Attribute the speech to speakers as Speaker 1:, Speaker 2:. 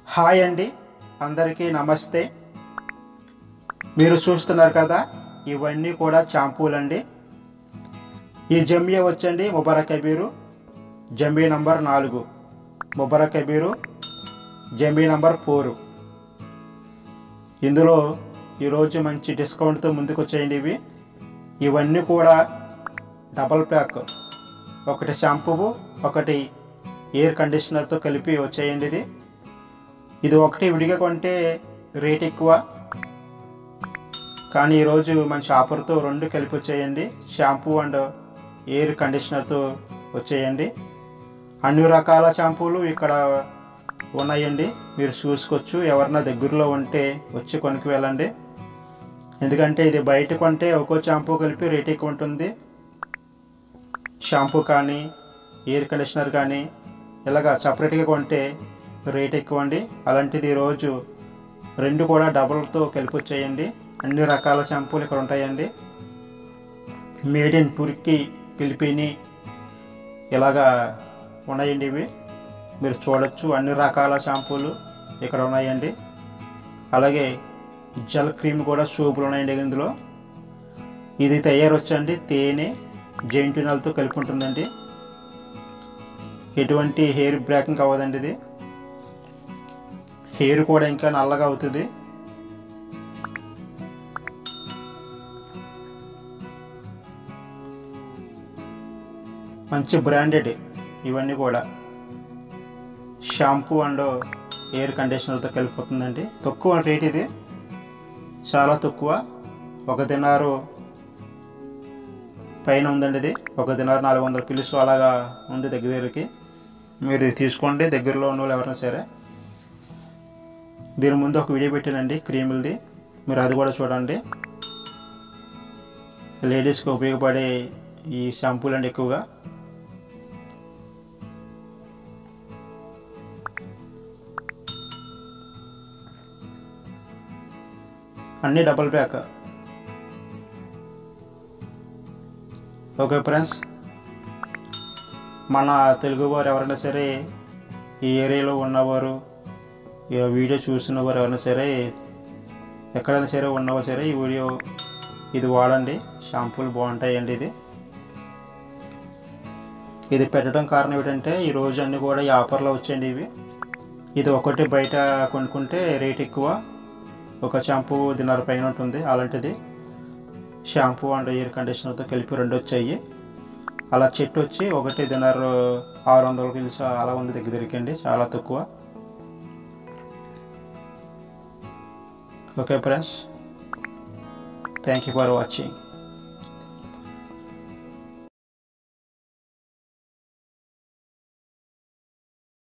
Speaker 1: hi అండి అందరికీ నమస్తే మీరు చూస్తున్నారు కదా ఇవన్నీ కూడా షాంపూలు అండి ఈ జమియా వచ్చండి ముబారక్ కబీరు జంబీ నంబర్ నాలుగు ముబారక్ కబీరు జంబీ నంబర్ ఫోరు ఇందులో ఈరోజు మంచి డిస్కౌంట్తో ముందుకు వచ్చేయండి ఇవి ఇవన్నీ కూడా డబల్ ప్యాక్ ఒకటి షాంపూ ఒకటి ఎయిర్ కండిషనర్తో కలిపి వచ్చేయండి ఇది ఇది ఒకటి విడిగా కొంటే రేట్ ఎక్కువ కానీ ఈరోజు మంచి ఆఫర్తో రెండు కలిపి వచ్చేయండి షాంపూ అండ్ ఎయిర్ కండిషనర్తో వచ్చేయండి అన్ని రకాల షాంపూలు ఇక్కడ ఉన్నాయండి మీరు చూసుకోవచ్చు ఎవరన్నా దగ్గరలో ఉంటే వచ్చి కొనుక్కు వెళ్ళండి ఎందుకంటే ఇది బయట కొంటే ఒక్కో షాంపూ కలిపి రేట్ ఎక్కువ ఉంటుంది షాంపూ కానీ ఎయిర్ కండిషనర్ కానీ ఇలాగా సపరేట్గా కొంటే రేట్ ఎక్కువ అండి అలాంటిది ఈరోజు రెండు కూడా డబుల్తో కలిపి వచ్చేయండి అన్ని రకాల షాంపూలు ఇక్కడ ఉంటాయండి మేడ్ ఇన్ టుర్కీ ఫిలిపీని ఇలాగా ఉన్నాయండి ఇవి మీరు చూడొచ్చు అన్ని రకాల షాంపూలు ఇక్కడ ఉన్నాయండి అలాగే జల్ క్రీమ్ కూడా సూపులు ఉన్నాయండి ఇందులో ఇది తయారు వచ్చండి తేనె జెంటినల్తో కలిపి ఉంటుందండి ఎటువంటి హెయిర్ బ్రేకింగ్ అవ్వదండి ఇది హెయిర్ కూడా ఇంకా నల్లగా అవుతుంది మంచి బ్రాండెడ్ ఇవన్నీ కూడా షాంపూ అండ్ ఎయిర్ కండిషనర్తో కలిపిపోతుందండి తక్కువ రేట్ ఇది చాలా తక్కువ ఒక దినారు పైన ఉందండి ఇది ఒక దినారు నాలుగు వందల పిలుసు అలాగా ఉంది దగ్గర దగ్గరికి మీరు ఇది తీసుకోండి దగ్గరలో ఉన్న వాళ్ళు ఎవరైనా సరే దీని ముందు ఒక వీడియో పెట్టానండి క్రీములది మీరు అది కూడా చూడండి లేడీస్కి ఉపయోగపడే ఈ షాంపూలు అండి ఎక్కువగా అన్నీ డబుల్ ప్యాక్ ఓకే ఫ్రెండ్స్ మన తెలుగు వారు ఎవరైనా సరే ఈ ఏరియాలో ఉన్నవారు ఈ వీడియో చూసిన వారు ఎవరైనా సరే ఎక్కడైనా సరే ఉన్నవారు సరే ఈ వీడియో ఇది వాడండి షాంపూలు బాగుంటాయండి ఇది ఇది పెట్టడం కారణం ఏంటంటే ఈ రోజు అన్నీ కూడా ఈ ఆఫర్లో వచ్చాయండి ఇవి ఇది ఒకటి బయట కొనుక్కుంటే రేట్ ఎక్కువ ఒక షాంపూ దిన్నర పైన ఉంటుంది అలాంటిది షాంపూ అండ్ ఎయిర్ కండిషనర్తో కలిపి రెండు వచ్చాయి అలా చెట్టు వచ్చి ఒకటి దిన్నర ఆరు వందల పిలుసు అలా ఉంది దగ్గర దొరికండి చాలా తక్కువ okay friends thank you for watching